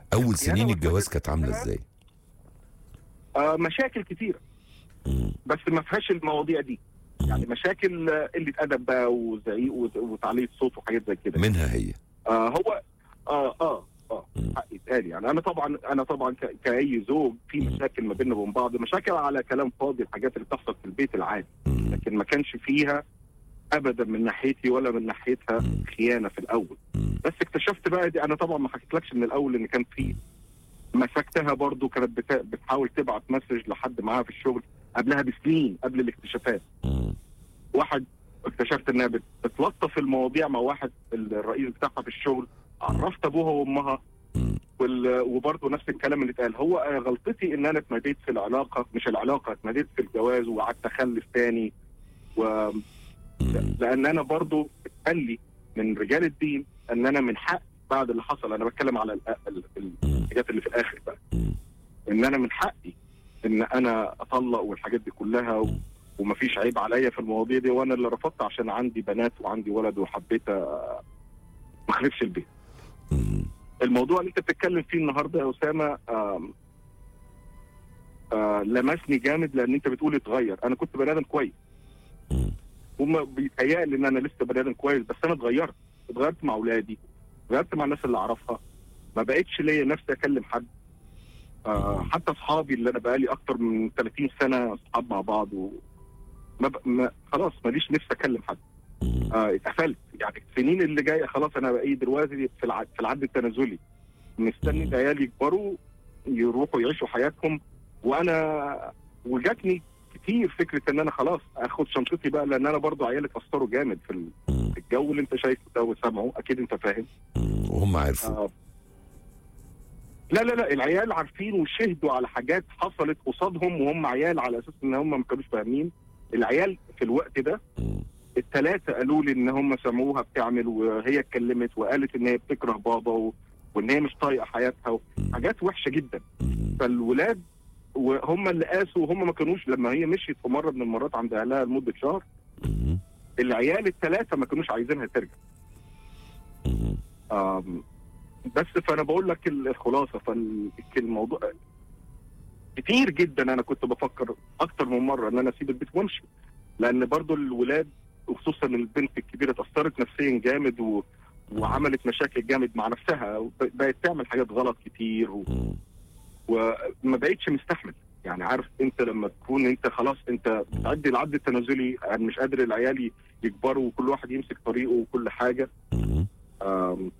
اول سنين أنا الجواز كانت عامله أنا- ازاي آه مشاكل كتيره مم. بس ما فيهاش المواضيع دي يعني مشاكل آه، قله ادب بقى وزعيق وت- وتعليق صوت وحاجات زي كده منها هي آه هو اه اه اه مم. حق يتقال يعني انا طبعا انا طبعا ك- كاي زوج في مم. مشاكل ما بيننا وبين بعض مشاكل على كلام فاضي الحاجات اللي بتحصل في البيت العادي مم. لكن ما كانش فيها ابدا من ناحيتي ولا من ناحيتها مم. خيانه في الاول مم. بس اكتشفت بقى دي انا طبعا ما حكيتلكش من الاول ان كان في مسكتها برضو كانت بتا... بتحاول تبعت مسج لحد معاها في الشغل قبلها بسنين قبل الاكتشافات مم. واحد اكتشفت انها بت- بتلطف المواضيع مع واحد الرئيس بتاعها في الشغل عرفت ابوها وامها مم. وال... وبرضه نفس الكلام اللي اتقال هو آه، غلطتي ان انا اتمديت في العلاقه مش العلاقه اتمديت في الجواز وقعدت اخلف تاني و... مم. لان انا برضو اتقال لي من رجال الدين ان انا من حق بعد اللي حصل انا بتكلم على ال- ال- ال- مم. الحاجات اللي في الاخر بقى مم. ان انا من حقي ان انا اطلق والحاجات دي كلها و... ومفيش عيب عليا في المواضيع دي وانا اللي رفضت عشان عندي بنات وعندي ولد وحبيت آه، ما اخربش البيت مم. الموضوع اللي انت بتتكلم فيه النهارده يا اسامه آم، آه لمسني جامد لان انت بتقول اتغير انا كنت بني ادم كويس مم. هم بيتهيألي ان انا لسه بني ادم كويس بس انا اتغيرت اتغيرت مع اولادي اتغيرت مع الناس اللي اعرفها ما بقتش ليا نفسي اكلم حد آه حتى اصحابي اللي انا بقالي اكتر من 30 سنه اصحاب مع بعض و ما ب... ما خلاص ماليش نفسي اكلم حد مم. آه اتقفلت يعني السنين اللي جايه خلاص انا بقى دلوقتي في العد في العد التنازلي مستني مم. العيال يكبروا يروحوا يعيشوا حياتهم وانا وجاتني كتير فكره ان انا خلاص اخد شنطتي بقى لان انا برضو عيالي اتاثروا جامد في ال- مم. في الجو اللي انت شايفه ده وسامعه اكيد انت فاهم مم. وهم عرفوا آه لا لا لا العيال عارفين وشهدوا على حاجات حصلت قصادهم وهم عيال على اساس ان هم ما كانوش فاهمين العيال في الوقت ده مم. الثلاثه قالوا لي ان هم سمعوها بتعمل وهي اتكلمت وقالت ان هي بتكره بابا و... وان هي مش طايقه حياتها مم. حاجات وحشه جدا مم. فالولاد وهم اللي قاسوا وهم ما كانوش لما هي مشيت في مره من المرات عند اهلها لمده شهر مم. العيال الثلاثه ما كانوش عايزينها ترجع مم. آم، بس فانا بقول لك ال- الخلاصه فالموضوع كتير جدا انا كنت بفكر اكتر من مره ان انا اسيب البيت وامشي لان برضو الولاد وخصوصا البنت الكبيره اتاثرت نفسيا جامد و... وعملت مشاكل جامد مع نفسها وب- بقت تعمل حاجات غلط كتير و... مم. وما بقتش مستحمل يعني عارف انت لما تكون انت خلاص انت بتعدي العد التنازلي يعني مش قادر العيال ي- يكبروا وكل واحد يمسك طريقه وكل حاجه مم. آم،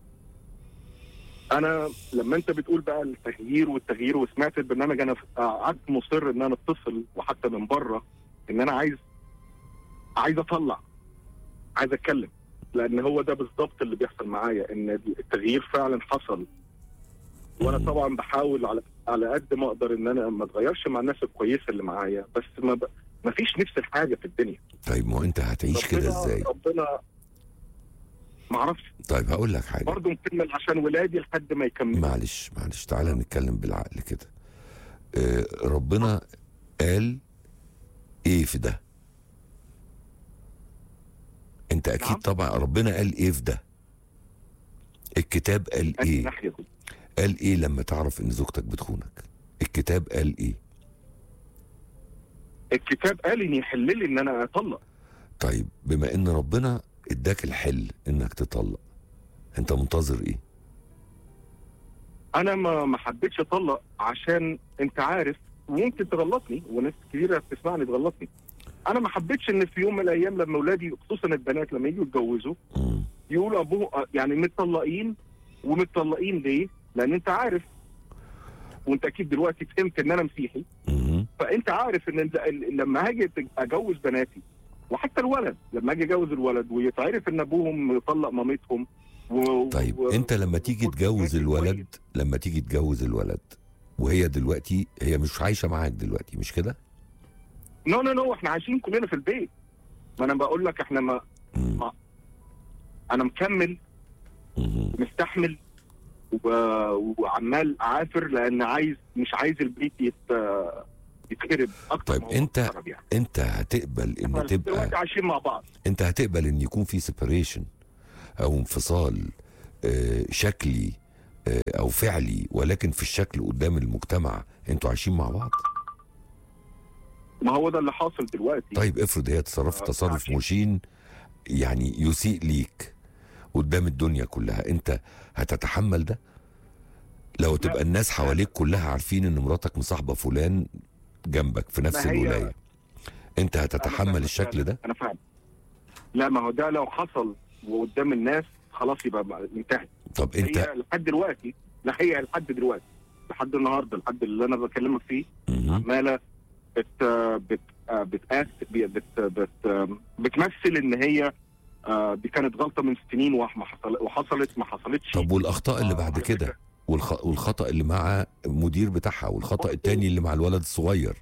انا لما انت بتقول بقى التغيير والتغيير وسمعت البرنامج انا ف- قعدت مصر ان انا اتصل وحتى من بره ان انا عايز عايز اطلع عايز اتكلم لان هو ده بالظبط اللي بيحصل معايا ان التغيير فعلا حصل وانا طبعا بحاول على على قد ما اقدر ان انا ما اتغيرش مع الناس الكويسه اللي معايا بس ما ب... ما فيش نفس الحاجه في الدنيا طيب ما هو انت هتعيش كده ربنا- ازاي ربنا ما اعرفش طيب هقول لك حاجه برضه مكمل عشان ولادي لحد ما يكملوا معلش معلش تعالى نتكلم بالعقل كده آه، ربنا قال ايه في ده انت اكيد نعم. طبعا ربنا قال ايه في ده الكتاب قال أي ايه ناحيه دي. قال ايه لما تعرف ان زوجتك بتخونك الكتاب قال ايه الكتاب قال ان يحل لي ان انا اطلق طيب بما ان ربنا اداك الحل انك تطلق انت منتظر ايه انا ما ما حبيتش اطلق عشان انت عارف ممكن تغلطني وناس كتيره بتسمعني تغلطني انا ما حبيتش ان في يوم من الايام لما اولادي خصوصا البنات لما يجوا يتجوزوا مم. يقولوا ابوه يعني متطلقين ومتطلقين ليه؟ لان انت عارف وانت اكيد دلوقتي فهمت ان انا مسيحي مم. فانت عارف ان ال- ال- لما هاجي اجوز بناتي وحتى الولد لما اجي اجوز الولد ويتعرف ان ابوهم طلق مامتهم و... طيب و... انت لما تيجي تجوز الولد لما تيجي تجوز الولد وهي دلوقتي هي مش عايشه معاك دلوقتي مش كده؟ نو نو نو احنا عايشين كلنا في البيت ما انا بقول لك احنا ما مم. انا مكمل مم. مستحمل و... وعمال اعافر لان عايز مش عايز البيت يت... يتخرب اكتر طيب ما هو انت- اتخرب يعني انت هتقبل احنا ان تبقى دلوقتي عايشين مع بعض انت هتقبل ان يكون في سيبريشن او انفصال آه، شكلي آه، او فعلي ولكن في الشكل قدام المجتمع انتوا عايشين مع بعض ما هو ده اللي حاصل دلوقتي طيب افرض هي تصرفت آه، تصرف عشان- مشين يعني يسيء ليك قدام الدنيا كلها انت هتتحمل ده لو تبقى الناس حواليك كلها عارفين ان مراتك مصاحبه فلان جنبك في نفس ما هي- الولايه انت أنا هتتحمل فاهمك الشكل فعلا. ده انا فاهم لا ما هو ده لو حصل وقدام الناس خلاص يبقى بقى انتهت طب انت هي لحد دلوقتي لا هي لحد دلوقتي لحد النهارده لحد اللي انا بكلمك فيه مهم. عماله بت بت بتقاس بت بت بتمثل ان هي آه، دي كانت غلطه من سنين وما حصل وحصلت ما حصلتش طب والاخطاء اللي آه، بعد على كده فكرة. والخ... والخطا اللي مع المدير بتاعها والخطا التاني اللي مع الولد الصغير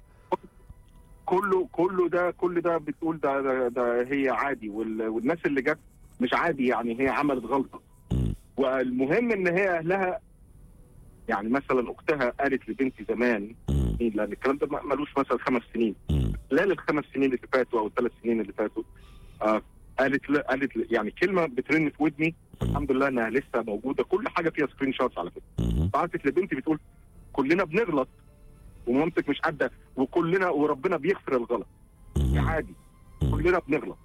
كله كله ده كل ده بتقول ده ده, ده هي عادي وال- والناس اللي جت مش عادي يعني هي عملت غلطه مم. والمهم ان هي اهلها يعني مثلا اختها قالت لبنتي زمان مم. لان الكلام ده ما- ملوش مثلا خمس سنين مم. خلال الخمس سنين اللي فاتوا او الثلاث سنين اللي فاتوا آه قالت لا قالت ل- يعني كلمه بترن في ودني الحمد لله انها لسه موجوده كل حاجه فيها سكرين شوتس على فكره مم. بعتت لبنتي بتقول كلنا بنغلط ومامتك مش قادة وكلنا وربنا بيغفر الغلط مم. عادي مم. كلنا بنغلط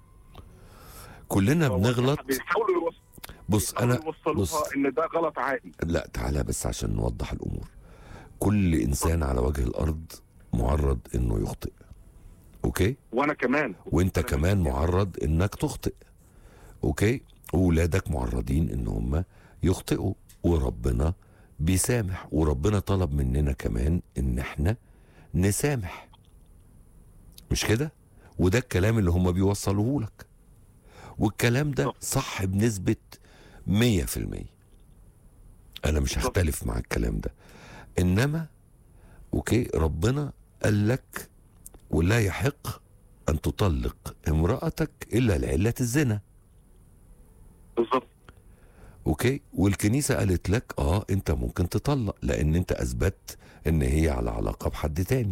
كلنا بنغلط بيحاولوا يوصلوا بص انا يوصلوها بص. ان ده غلط عادي لا تعالى بس عشان نوضح الامور كل انسان على وجه الارض معرض انه يخطئ اوكي وانا كمان وانت أنا كمان مش- معرض انك تخطئ اوكي وولادك معرضين ان هم يخطئوا وربنا بيسامح وربنا طلب مننا كمان ان احنا نسامح مش كده وده الكلام اللي هم بيوصلوه لك والكلام ده صح بنسبة مية في المية انا مش بالظبط. هختلف مع الكلام ده انما اوكي ربنا قال لك ولا يحق ان تطلق امرأتك الا لعلة الزنا بالظبط اوكي والكنيسة قالت لك اه انت ممكن تطلق لان انت اثبت ان هي على علاقة بحد تاني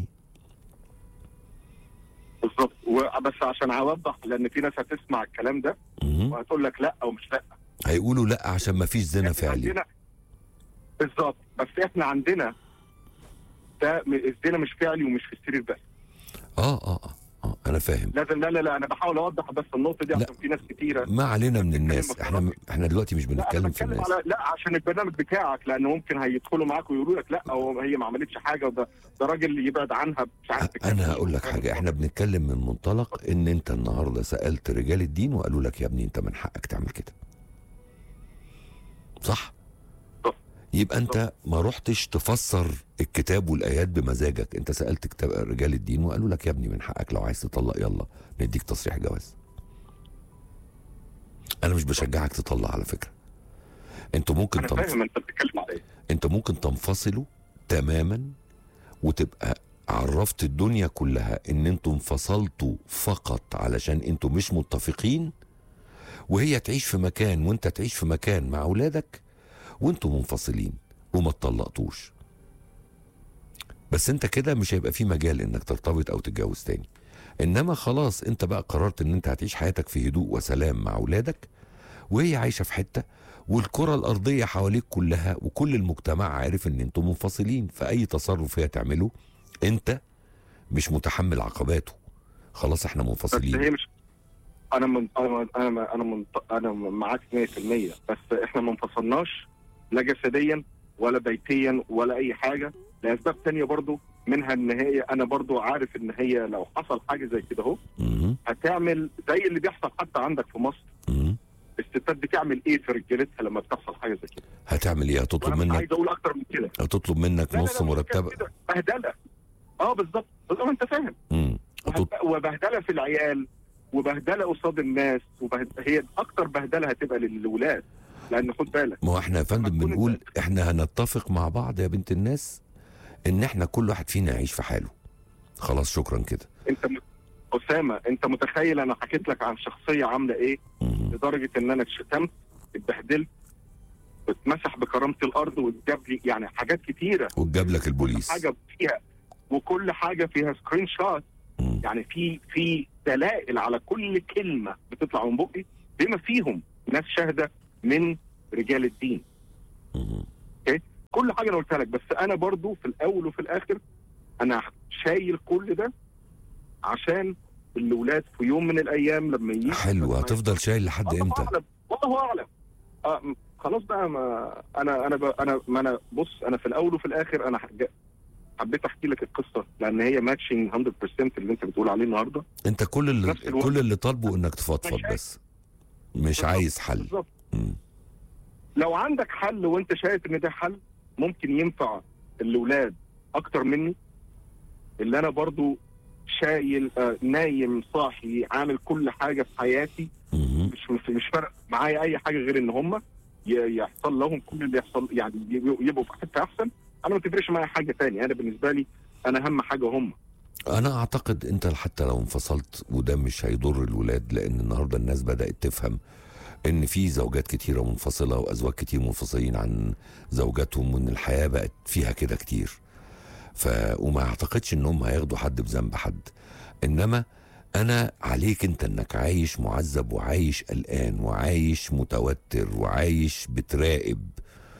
بالظبط وبس عشان اوضح لان في ناس هتسمع الكلام ده مهم. وهتقول لك لا او مش لا هيقولوا لا عشان ما فيش زنا إحنا فعلي عندنا بالظبط بس احنا عندنا ده م- الزنا مش فعلي ومش في السرير بس اه اه اه, آه انا فاهم لازم لا لا لا انا بحاول اوضح بس النقطه دي لا. عشان في ناس كتيره ما علينا من الناس بتتكلم احنا احنا دلوقتي مش لا انا بنتكلم في بتكلم الناس على لا عشان البرنامج بتاعك لان ممكن هيدخلوا معاك ويقولوا لك لا هو هي ما عملتش حاجه وده ده راجل يبعد عنها مش عارف انا هقول لك حاجه احنا بنتكلم من منطلق ان انت النهارده سالت رجال الدين وقالوا لك يا ابني انت من حقك تعمل كده صح صح. يبقى انت ما رحتش تفسر الكتاب والايات بمزاجك انت سالت كتاب رجال الدين وقالوا لك يا ابني من حقك لو عايز تطلق يلا نديك تصريح جواز انا مش بشجعك تطلق على فكره انتوا ممكن انا تنف... فاهم انت بتتكلم على ايه انت ممكن تنفصلوا تماما وتبقى عرفت الدنيا كلها ان انتوا انفصلتوا فقط علشان انتوا مش متفقين وهي تعيش في مكان وانت تعيش في مكان مع اولادك وانتوا منفصلين وما اتطلقتوش بس انت كده مش هيبقى في مجال انك ترتبط او تتجوز تاني انما خلاص انت بقى قررت ان انت هتعيش حياتك في هدوء وسلام مع اولادك وهي عايشه في حته والكره الارضيه حواليك كلها وكل المجتمع عارف ان انتم منفصلين فاي تصرف هي تعمله انت مش متحمل عقباته خلاص احنا بس منفصلين هي مش انا من انا انا انا من انا معاك 100% بس احنا ما انفصلناش لا جسديا ولا بيتيا ولا اي حاجه لاسباب تانية برضو منها ان هي انا برضو عارف ان هي لو حصل حاجه زي كده اهو مهم. هتعمل زي اللي بيحصل حتى عندك في مصر مهم. الستات بتعمل ايه في رجالتها لما بتحصل حاجه زي كده هتعمل ايه هتطلب وانا مش منك عايز اقول اكتر من كده هتطلب منك لا لا نص لا، مش مرتبه كده، بهدله اه بالظبط بالظبط ما انت فاهم مم. هتط- وهت- وبهدله في العيال وبهدله قصاد الناس وبهد... هي اكتر بهدله هتبقى للولاد لان خد بالك ما هو احنا يا فندم لما تكون بنقول انت- احنا هنتفق مع بعض يا بنت الناس ان احنا كل واحد فينا يعيش في حاله خلاص شكرا كده انت م... اسامه انت متخيل انا حكيت لك عن شخصيه عامله ايه مهم. لدرجه ان انا اتشتمت اتبهدلت اتمسح بكرامه الارض واتجاب لي يعني حاجات كتيره وتجاب لك كل البوليس حاجه فيها وكل حاجه فيها سكرين شوت مم. يعني في في دلائل على كل كلمه بتطلع من بقي بما فيهم ناس شاهده من رجال الدين مهم. اوكي كل حاجه انا قلتها لك بس انا برضو في الاول وفي الاخر انا شايل كل ده عشان الاولاد في يوم من الايام لما يجي حلو هتفضل شايل لحد الله امتى اعلم والله اعلم آه م- خلاص بقى ما انا انا ب... انا ما انا بص انا في الاول وفي الاخر انا حج... حبيت احكي لك القصه لان هي ماتشنج 100% اللي انت بتقول عليه النهارده انت كل اللي نفس الوقت. كل اللي طالبه انك تفضفض مش عايز- بس مش بالظبط. عايز حل بالظبط مم. لو عندك حل وانت شايف ان ده حل ممكن ينفع الاولاد اكتر مني اللي انا برضو شايل آه نايم صاحي عامل كل حاجه في حياتي مم. مش مش, مش فارق معايا اي حاجه غير ان هم يحصل لهم كل اللي يحصل يعني يبقوا يبقوا في حته احسن انا ما تفرقش معايا حاجه تانية انا بالنسبه لي انا اهم حاجه هم انا اعتقد انت حتى لو انفصلت وده مش هيضر الولاد لان النهارده الناس بدات تفهم ان في زوجات كتيره منفصله وازواج كتير منفصلين عن زوجاتهم وان الحياه بقت فيها كده كتير ف وما اعتقدش انهم هياخدوا حد بذنب حد انما انا عليك انت انك عايش معذب وعايش قلقان وعايش متوتر وعايش بتراقب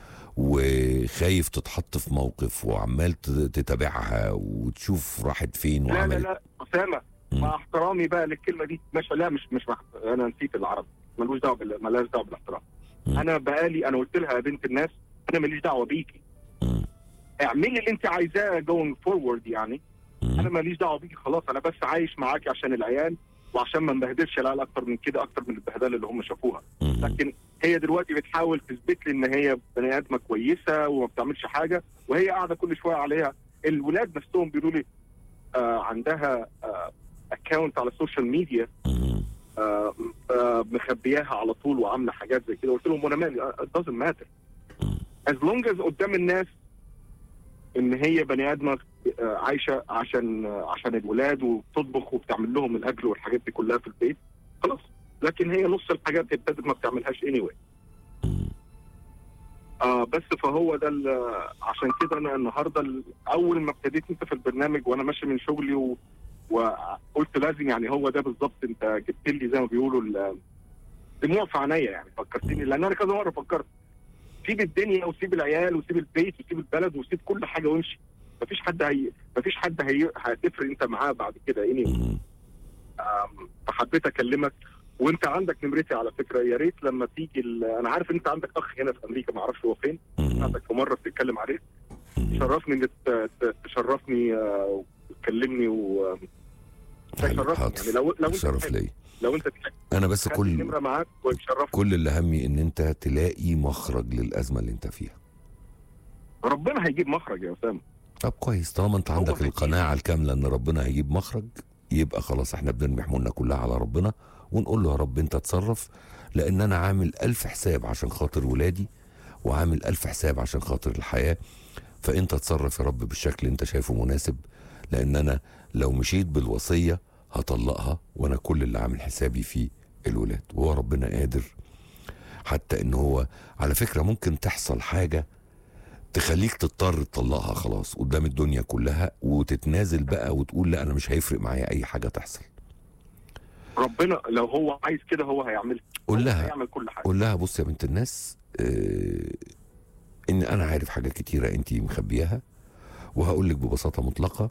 وخايف تتحط في موقف وعمال ت- تتابعها وتشوف راحت فين لا لا وعملت لا اسامه مم. مع احترامي بقى للكلمه دي مش لا مش مش مع انا نسيت العربي ملوش دعوه بال- ملهاش دعوه بالاحترام مم. انا بقالي انا قلت لها يا بنت الناس انا ماليش دعوه بيكي مم. اعملي اللي انت عايزاه جوينج فورورد يعني انا مم. ماليش دعوه بيكي خلاص انا بس عايش معاكي عشان العيال وعشان ما نبهدلش العيال اكتر من كده اكتر من البهدله اللي هم شافوها مم. لكن هي دلوقتي بتحاول تثبت لي ان هي بني ادمه كويسه وما بتعملش حاجه وهي قاعده كل شويه عليها الولاد نفسهم بيقولوا لي آه عندها اكونت على السوشيال ميديا مم. آه آه مخبياها على طول وعامله حاجات زي كده قلت لهم وانا مالي it doesn't matter مم. as long as قدام الناس ان هي بني ادمه آه، عايشه عشان آه، عشان الولاد وبتطبخ وبتعمل لهم الاكل والحاجات دي كلها في البيت خلاص لكن هي نص الحاجات هي ابتدت ما بتعملهاش anyway مم. آه بس فهو ده ال- عشان كده انا النهارده ال- اول ما ابتديت انت في البرنامج وانا ماشي من شغلي و... وقلت لازم يعني هو ده بالظبط انت جبت لي زي ما بيقولوا ال- دموع في عينيا يعني فكرتني لان انا كذا مره فكرت سيب الدنيا وسيب العيال وسيب البيت وسيب البلد وسيب كل حاجه وامشي مفيش حد هي مفيش حد هي... هتفرق انت معاه بعد كده يعني مم. آم، فحبيت اكلمك وانت عندك نمرتي على فكره يا ريت لما تيجي ال... انا عارف ان انت عندك اخ هنا في امريكا ما اعرفش هو فين مم. سمعتك في مره بتتكلم عليه مم. شرفني ان ت- ت- تشرفني آه، وتكلمني و تشرفني حاضر. يعني لو لو انت شرف تحب- لي لو انت تحب انا بس خلي كل النمره معاك وتشرفني كل اللي همي ان انت تلاقي مخرج للازمه اللي انت فيها ربنا هيجيب مخرج يا اسامه طب كويس طالما انت هو عندك هيجيب. القناعه الكامله ان ربنا هيجيب مخرج يبقى خلاص احنا بنرمي حمولنا كلها على ربنا ونقول له يا رب انت اتصرف لان انا عامل الف حساب عشان خاطر ولادي وعامل الف حساب عشان خاطر الحياه فانت اتصرف يا رب بالشكل اللي انت شايفه مناسب لان انا لو مشيت بالوصيه هطلقها وانا كل اللي عامل حسابي فيه الولاد وهو ربنا قادر حتى ان هو على فكره ممكن تحصل حاجه تخليك تضطر تطلقها خلاص قدام الدنيا كلها وتتنازل بقى وتقول لا انا مش هيفرق معايا اي حاجه تحصل ربنا لو هو عايز كده هو هيعمل قول هو لها هيعمل كل حاجه قول لها بص يا بنت الناس آه ان انا عارف حاجات كتيره انت مخبياها وهقول لك ببساطه مطلقه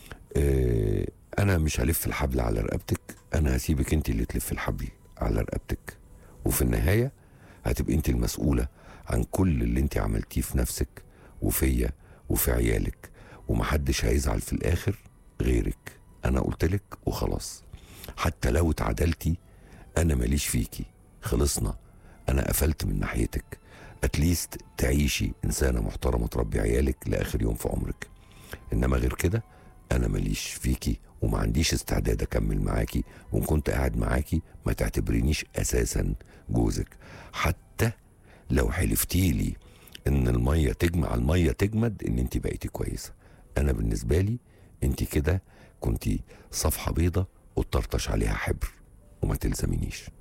آه انا مش هلف الحبل على رقبتك انا هسيبك انت اللي تلف الحبل على رقبتك وفي النهايه هتبقي انت المسؤوله عن كل اللي انت عملتيه في نفسك وفيا وفي عيالك ومحدش هيزعل في الاخر غيرك انا قلتلك وخلاص حتى لو اتعدلتي انا ماليش فيكي خلصنا انا قفلت من ناحيتك اتليست تعيشي انسانه محترمه تربي عيالك لاخر يوم في عمرك انما غير كده انا ماليش فيكي وما عنديش استعداد اكمل معاكي وان كنت قاعد معاكي ما تعتبرينيش اساسا جوزك حتى لو حلفتي لي ان الميه تجمع الميه تجمد ان انت بقيتي كويسه انا بالنسبه لي انت كده كنتي صفحه بيضه وتطرطش عليها حبر وما تلزمينيش